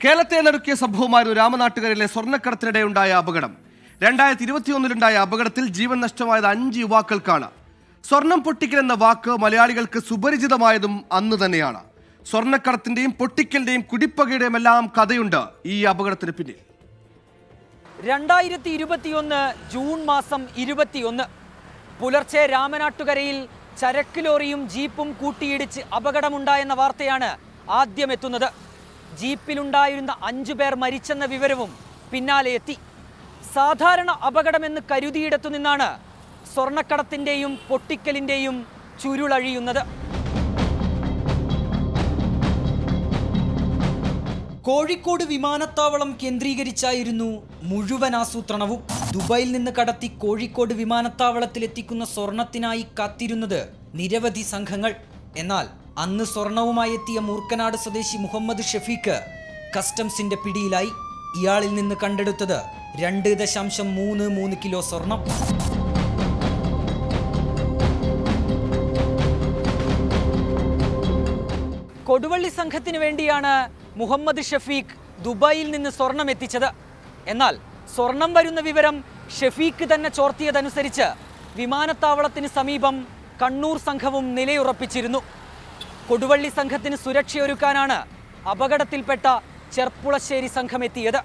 കേരളത്തെ നടുക്കിയ സംഭവമായിരുന്നു രാമനാട്ടുകരയിലെ സ്വർണ്ണക്കടത്തിനിടെ ഉണ്ടായ അപകടം രണ്ടായിരത്തി ഇരുപത്തിയൊന്നിലുണ്ടായ അപകടത്തിൽ ജീവൻ നഷ്ടമായത് അഞ്ച് യുവാക്കൾക്കാണ് സ്വർണം പൊട്ടിക്കൽ എന്ന വാക്ക് മലയാളികൾക്ക് സുപരിചിതമായതും അന്ന് തന്നെയാണ് സ്വർണ്ണക്കടത്തിന്റെയും പൊട്ടിക്കലിന്റെയും കുടിപ്പകയുടെയും എല്ലാം കഥയുണ്ട് ഈ അപകടത്തിന് പിന്നിൽ രണ്ടായിരത്തി ഇരുപത്തിയൊന്ന് ജൂൺ മാസം ഇരുപത്തിയൊന്ന് പുലർച്ചെ രാമനാട്ടുകരയിൽ ചരക്ക് ലോറിയും ജീപ്പും കൂട്ടിയിടിച്ച് അപകടമുണ്ടായെന്ന വാർത്തയാണ് ആദ്യം എത്തുന്നത് ജീപ്പിലുണ്ടായിരുന്ന അഞ്ചു പേർ മരിച്ചെന്ന വിവരവും പിന്നാലെ എത്തി സാധാരണ അപകടമെന്ന് കരുതിയിടത്തു നിന്നാണ് സ്വർണ്ണക്കടത്തിൻ്റെയും പൊട്ടിക്കലിൻ്റെയും ചുരുളഴിയുന്നത് കോഴിക്കോട് വിമാനത്താവളം കേന്ദ്രീകരിച്ചായിരുന്നു മുഴുവൻ ആസൂത്രണവും ദുബായിൽ നിന്ന് കടത്തി കോഴിക്കോട് വിമാനത്താവളത്തിലെത്തിക്കുന്ന സ്വർണത്തിനായി കാത്തിരുന്നത് നിരവധി സംഘങ്ങൾ എന്നാൽ അന്ന് സ്വർണവുമായി എത്തിയ മൂർക്കനാട് സ്വദേശി മുഹമ്മദ് ഷഫീഖ് കസ്റ്റംസിന്റെ പിടിയിലായി ഇയാളിൽ നിന്ന് കണ്ടെടുത്തത് രണ്ട് ദശാംശം മൂന്ന് മൂന്ന് കിലോ സ്വർണം കൊടുവള്ളി സംഘത്തിന് വേണ്ടിയാണ് മുഹമ്മദ് ഷഫീഖ് ദുബായിൽ നിന്ന് സ്വർണം എത്തിച്ചത് എന്നാൽ സ്വർണം വരുന്ന വിവരം ഷഫീഖ് തന്നെ ചോർത്തിയതനുസരിച്ച് വിമാനത്താവളത്തിന് സമീപം കണ്ണൂർ സംഘവും നിലയുറപ്പിച്ചിരുന്നു കൊടുവള്ളി സംഘത്തിന് സുരക്ഷയൊരുക്കാനാണ് അപകടത്തിൽപ്പെട്ട ചെർപ്പുളശ്ശേരി സംഘം എത്തിയത്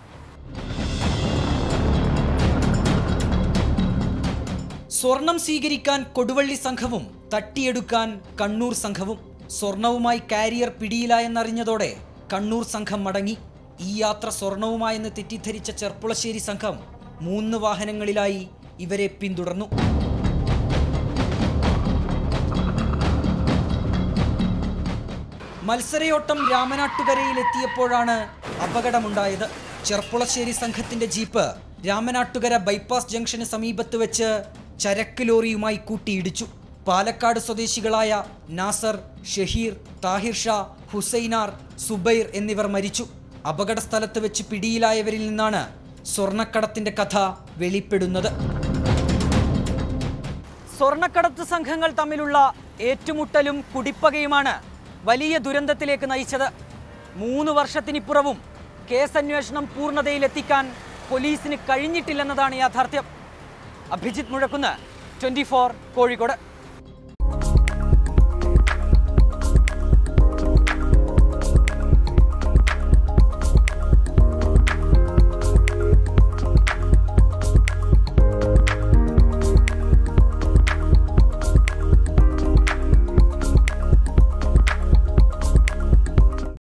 സ്വർണം സ്വീകരിക്കാൻ കൊടുവള്ളി സംഘവും തട്ടിയെടുക്കാൻ കണ്ണൂർ സംഘവും സ്വർണവുമായി കാരിയർ പിടിയിലായെന്നറിഞ്ഞതോടെ കണ്ണൂർ സംഘം മടങ്ങി ഈ യാത്ര സ്വർണവുമായെന്ന് തെറ്റിദ്ധരിച്ച ചെർപ്പുളശ്ശേരി സംഘം മൂന്ന് വാഹനങ്ങളിലായി ഇവരെ പിന്തുടർന്നു മത്സരയോട്ടം രാമനാട്ടുകരയിൽ എത്തിയപ്പോഴാണ് അപകടമുണ്ടായത് ചെർപ്പുളശ്ശേരി സംഘത്തിന്റെ ജീപ്പ് രാമനാട്ടുകര ബൈപ്പാസ് ജംഗ്ഷന് സമീപത്ത് വെച്ച് ചരക്ക് ലോറിയുമായി കൂട്ടിയിടിച്ചു പാലക്കാട് സ്വദേശികളായ നാസർ ഷഹീർ താഹിർ ഷാ ഹുസൈനാർ സുബൈർ എന്നിവർ മരിച്ചു അപകട സ്ഥലത്ത് വെച്ച് പിടിയിലായവരിൽ നിന്നാണ് സ്വർണ്ണക്കടത്തിന്റെ കഥ വെളിപ്പെടുന്നത് സ്വർണ്ണക്കടത്ത് സംഘങ്ങൾ തമ്മിലുള്ള ഏറ്റുമുട്ടലും കുടിപ്പകയുമാണ് വലിയ ദുരന്തത്തിലേക്ക് നയിച്ചത് മൂന്ന് വർഷത്തിനിപ്പുറവും കേസന്വേഷണം പൂർണ്ണതയിലെത്തിക്കാൻ പോലീസിന് കഴിഞ്ഞിട്ടില്ലെന്നതാണ് യാഥാർത്ഥ്യം അഭിജിത്ത് മുഴക്കുന്ന് ട്വൻറ്റി കോഴിക്കോട്